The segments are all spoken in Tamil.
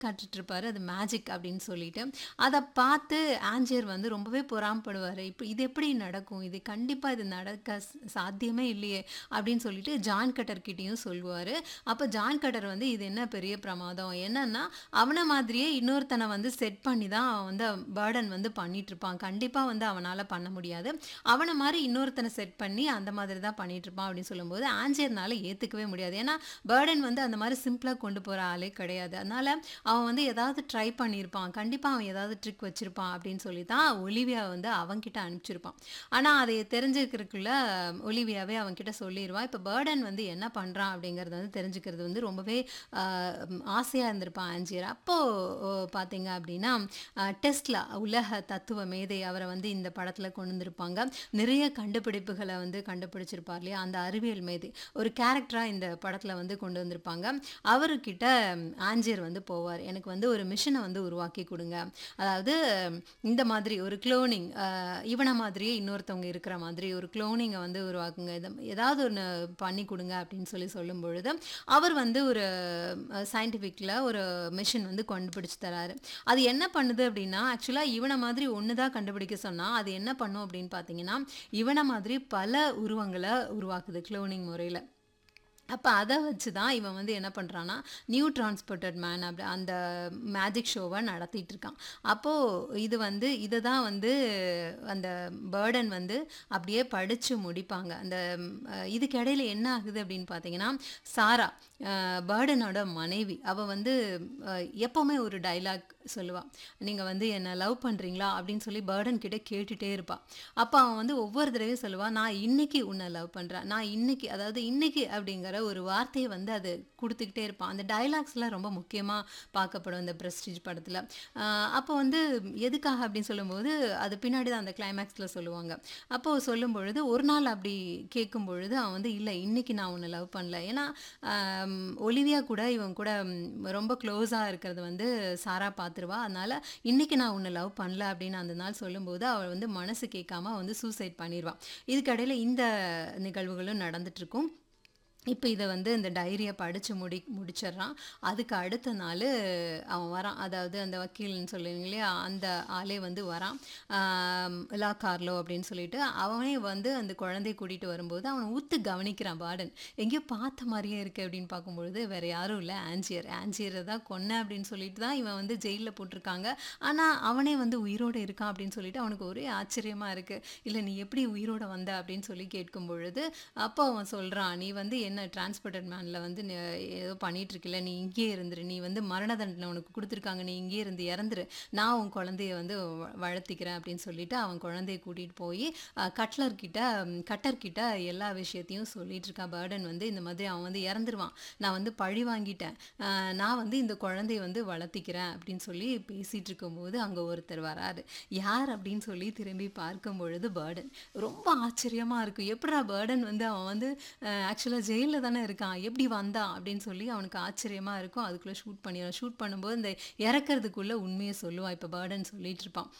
காட்டிட்டுருப்பாரு அது மேஜிக் அப்படின்னு சொல்லிட்டு அதை பார்த்து ஆஞ்சியர் வந்து ரொம்பவே பொறாமப்படுவார் இப்போ இது எப்படி நடக்கும் இது கண்டிப்பாக இது நடக்க ச- சாத்தியமே இல்லையே அப்படின்னு சொல்லிட்டு ஜான் கட்டர்கிட்டையும் சொல்லுவார் அப்போ ஜான் கட்டர் வந்து இது என்ன பெரிய பிரமாதம் என்னன்னா அவனை மாதிரியே இன்னொருத்தனை வந்து செட் பண்ணி தான் அவன் வந்து பேர்டன் வந்து பண்ணிட்டு இருப்பான் கண்டிப்பாக வந்து அவனால் பண்ண முடியாது அவனை மாதிரி இன்னொருத்தனை செட் பண்ணி அந்த மாதிரி தான் பண்ணிட்டு இருப்பான் அப்படின்னு சொல்லும்போது ஆஞ்சர்னால ஏற்றுக்கவே முடியாது ஏன்னா பேர்டன் வந்து அந்த மாதிரி சிம்பிளாக கொண்டு போகிற ஆளே கிடையாது அதனால அவன் வந்து ஏதாவது ட்ரை பண்ணியிருப்பான் கண்டிப்பாக அவன் ஏதாவது ட்ரிக் வச்சிருப்பான் அப்படின்னு சொல்லி தான் ஒலிவியா வந்து அவன்கிட்ட அனுப்பிச்சிருப்பான் ஆனால் அதை தெரிஞ்சுக்கிறதுக்குள்ள ஒலிவியாவே அவன்கிட்ட சொல்லிடுவான் இப்போ பேர்டன் வந்து என்ன பண்ணுறான் அப்படிங்கிறத வந்து தெரிஞ்சுக்கிறது வந்து ரொம்பவே ஆசையாக இருந்திருப்பான் ஆஞ்சியர் அப்போது பார்த்தீங்க அப்படின்னா டெஸ்ட்லா உலக தத்துவ மேதை அவரை வந்து இந்த படத்தில் கொண்டு வந்திருப்பாங்க நிறைய கண்டுபிடிப்புகளை வந்து கண்டுபிடிச்சிருப்பார் இல்லையா அந்த அறிவியல் மேதை ஒரு கேரக்டராக இந்த படத்தில் வந்து கொண்டு வந்திருப்பாங்க அவர்கிட்ட ஆஞ்சியர் வந்து போவார் எனக்கு வந்து ஒரு மிஷினை வந்து உருவாக்கி கொடுங்க அதாவது இந்த மாதிரி ஒரு குளோனிங் இவனை மாதிரியே இன்னொருத்தவங்க இருக்கிற மாதிரி ஒரு குளோனிங்கை வந்து உருவாக்குங்க இதை ஏதாவது ஒன்று பண்ணி கொடுங்க அப்படின்னு சொல்லி சொல்லும் பொழுது அவர் வந்து ஒரு சயின்டிஃபிக்கில் ஒரு மிஷின் வந்து கண்டுபிடிச்சு தராரு அது என்ன பண்ணுது அப்படின்னா ஆக்சுவலாக இவனை மாதிரி ஒன்று தான் கண்டுபிடிக்க சொன்னால் அது என்ன பண்ணும் அப்படின்னு பார்த்தீங்கன்னா இவனை மாதிரி பல உருவங்களை உருவாக்குது குளோனிங் முறையில் அப்போ அதை வச்சு தான் இவன் வந்து என்ன பண்ணுறான்னா நியூ டிரான்ஸ்போர்ட்டட் மேன் அப்படி அந்த மேஜிக் ஷோவை நடத்திட்டு இருக்கான் அப்போது இது வந்து இதை தான் வந்து அந்த பேர்டன் வந்து அப்படியே படித்து முடிப்பாங்க அந்த ம், அஹ், இதுக்கு இடையில என்ன ஆகுது அப்படின்னு பார்த்தீங்கன்னா சாரா பேர்டனோட மனைவி அவள் வந்து அஹ், எப்போவுமே ஒரு டைலாக் சொல்லுவாள் நீங்கள் வந்து என்னை லவ் பண்ணுறீங்களா அப்படின்னு சொல்லி பேர்டன் கிட்ட கேட்டுகிட்டே இருப்பாள் அப்போ அவன் வந்து ஒவ்வொரு தடவையும் சொல்லுவான் நான் இன்னைக்கு உன்னை லவ் பண்ணுறேன் நான் இன்னைக்கு அதாவது இன்னைக்கு அப்படிங்கிற ஒரு வார்த்தையை வந்து அது கொடுத்துக்கிட்டே இருப்பான் அந்த டைலாக்ஸ்லாம் ரொம்ப முக்கியமாக பார்க்கப்படும் இந்த பிரஸ்டீஜ் படத்தில் அப்போ வந்து எதுக்காக அப்படின்னு சொல்லும்போது அது பின்னாடி தான் அந்த கிளைமேக்ஸில் சொல்லுவாங்க அப்போது சொல்லும் பொழுது ஒரு நாள் அப்படி கேட்கும் பொழுது அவன் வந்து இல்லை இன்னைக்கு நான் உன்னை லவ் பண்ணல ஏன்னா ஆம், ஒலிவியா கூட இவன் கூட ம், ரொம்ப க்ளோஸாக இருக்கிறது வந்து சாரா பார்த்துருவா அதனால இன்னைக்கு நான் உன்னை லவ் பண்ணல அப்படின்னு அந்த நாள் சொல்லும்போது அவள் வந்து மனசு கேட்காம வந்து சூசைட் பண்ணிடுவான் இதுக்கடையில் இந்த நிகழ்வுகளும் நடந்துட்டு இருக்கும் இப்போ இதை வந்து இந்த டைரியை படித்து முடி முடிச்சிடுறான் அதுக்கு அடுத்த நாள் அவன் வரான் அதாவது அந்த வக்கீல்னு சொல்லுவீங்க இல்லையா அந்த ஆளே வந்து வரான் ஆம், லா கார்லோ அப்படின்னு சொல்லிட்டு அவனே வந்து அந்த குழந்தைய கூட்டிகிட்டு வரும்போது அவனை ஊத்து கவனிக்கிறான் பாடன் எங்கேயோ பார்த்த மாதிரியே இருக்கு அப்படின்னு பார்க்கும்பொழுது வேற யாரும் இல்லை ஆன்ஜியர் ஆன்ஜியரை தான் கொன்ன அப்படின்னு சொல்லிட்டு தான் இவன் வந்து ஜெயிலில் போட்டிருக்காங்க ஆனால் அவனே வந்து உயிரோடு இருக்கான் அப்படின்னு சொல்லிட்டு அவனுக்கு ஒரே ஆச்சரியமாக இருக்கு இல்லை நீ எப்படி உயிரோட வந்த அப்படின்னு சொல்லி கேட்கும் பொழுது அப்போ அவன் சொல்கிறான் நீ வந்து என்ன டிரான்ஸ்போர்ட்டட் மேனில் வந்து நீ ஏதோ பண்ணிட்டு இருக்கல நீ இங்கேயே இருந்துரு நீ வந்து மரண தண்டனை உனக்கு கொடுத்துருக்காங்க நீ இங்கேயே இருந்து இறந்துரு நான் உன் குழந்தைய வந்து வ- வளர்த்திக்கிறேன் அப்படின்னு சொல்லிட்டு அவன் குழந்தைய கூட்டிகிட்டு போய் கட்லர் கிட்ட ம், கட்டர் கிட்ட எல்லா விஷயத்தையும் சொல்லிட்டு இருக்கான் பேர்டன் வந்து இந்த மாதிரி அவன் வந்து இறந்துருவான் நான் வந்து பழி வாங்கிட்டேன் அஹ், நான் வந்து இந்த குழந்தைய வந்து வளர்த்திக்கிறேன் அப்படின்னு சொல்லி பேசிட்டு இருக்கும்போது அங்கே ஒருத்தர் வராரு யார் அப்படின்னு சொல்லி திரும்பி பார்க்கும் பொழுது பேர்டன் ரொம்ப ஆச்சரியமா இருக்கும் எப்படா பேர்டன் வந்து அவன் வந்து ஆக்சுவலாக ஜெயிலில் தானே இருக்கான் எப்படி வந்தான் அப்படின்னு சொல்லி அவனுக்கு ஆச்சரியமா இருக்கும் அதுக்குள்ளே ஷூட் பண்ணிடுவான் ஷூட் பண்ணும்போது இந்த இறக்கறதுக்குள்ள உண்மையை சொல்லுவான் இப்போ பேர்டன் சொல்லிட்டு இருப்பான்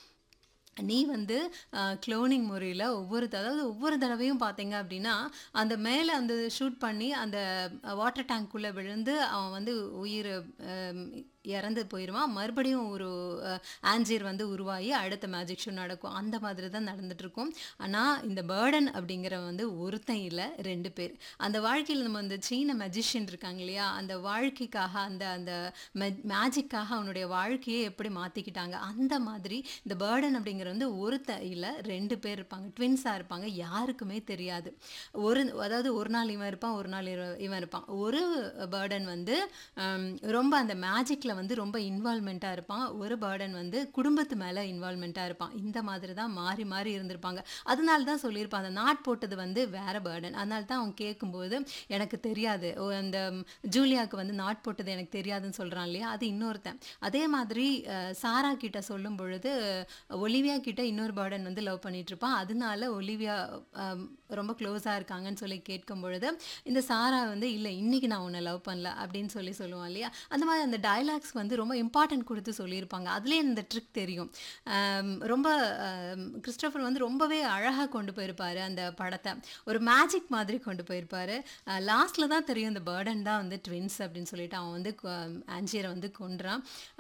நீ வந்து க்ளோனிங் முறையில் ஒவ்வொரு த- அதாவது ஒவ்வொரு தடவையும் பார்த்தீங்க அப்படின்னா அந்த மேலே அந்த ஷூட் பண்ணி அந்த வாட்டர் டேங்க்குள்ளே விழுந்து அவன் வந்து உயிர் அஹ், இறந்து போயிடுவான் மறுபடியும் ஒரு ஆன்ஜியர் வந்து உருவாகி அடுத்த மேஜிக் ஷோ நடக்கும் அந்த மாதிரி தான் நடந்துட்டு இருக்கும் ஆனால் இந்த பேர்டன் அப்படிங்கிறவன் வந்து ஒருத்தன் இல்லை ரெண்டு பேர் அந்த வாழ்க்கையில் நம்ம அந்த சீன மெஜிஷியன் இருக்காங்க இல்லையா அந்த வாழ்க்கைக்காக அந்த அந்த மேஜிக்காக அவனுடைய வாழ்க்கையை எப்படி மாற்றிக்கிட்டாங்க அந்த மாதிரி இந்த பேர்டன் அப்படிங்கிற வந்து ஒருத்தன் இல்லை ரெண்டு பேர் இருப்பாங்க ட்வின்ஸாக இருப்பாங்க யாருக்குமே தெரியாது ஒரு அதாவது ஒரு நாள் இவன் இருப்பான் ஒரு நாள் இவ- இவன் இருப்பான் ஒரு பேர்டன் வந்து ஹம், ரொம்ப அந்த மேஜிக்கில் வந்து ரொம்ப இன்வால்மெண்ட்டாக இருப்பான் ஒரு பேர்டன் வந்து குடும்பத்து மேலே இன்வால்மெண்ட்டாக இருப்பான் இந்த மாதிரி தான் மாறி மாறி இருந்திருப்பாங்க அதனால தான் சொல்லியிருப்பான் அந்த நாட் போட்டது வந்து வேற பேர்டன் அதனால தான் அவன் கேட்கும்போது எனக்கு தெரியாது ஓ, அந்த ம், ஜூலியாவுக்கு வந்து நாட் போட்டது எனக்கு தெரியாதுன்னு சொல்கிறான் இல்லையா அது இன்னொருத்தன் அதே மாதிரி அஹ், சாரா கிட்ட சொல்லும் பொழுது ஒலிவியா கிட்ட இன்னொரு பேர்டன் வந்து லவ் பண்ணிட்டு இருப்பான் அதனால ஒலிவியா அஹ், ரொம்ப க்ளோஸாக இருக்காங்கன்னு சொல்லி கேட்கும் பொழுது இந்த சாரா வந்து இல்லை இன்னைக்கு நான் உன்னை லவ் பண்ணல அப்படின்னு சொல்லி சொல்லுவான் இல்லையா அந்த மாதிரி அந்த டயலாக்ஸ் வந்து ரொம்ப இம்பார்ட்டன்ட் கொடுத்து சொல்லியிருப்பாங்க அதுலேயே இந்த ட்ரிக் தெரியும் ஆம், ரொம்ப ஆம், கிறிஸ்டோஃபர் வந்து ரொம்பவே அழகாக கொண்டு போயிருப்பாரு அந்த படத்தை ஒரு மேஜிக் மாதிரி கொண்டு போயிருப்பாரு லாஸ்ட்ல தான் தெரியும் இந்த பேர்டன் தான் வந்து ட்வின்ஸ் அப்படின்னு சொல்லிட்டு அவன் வந்து ஆன்ஜியரை வந்து கொன்றான்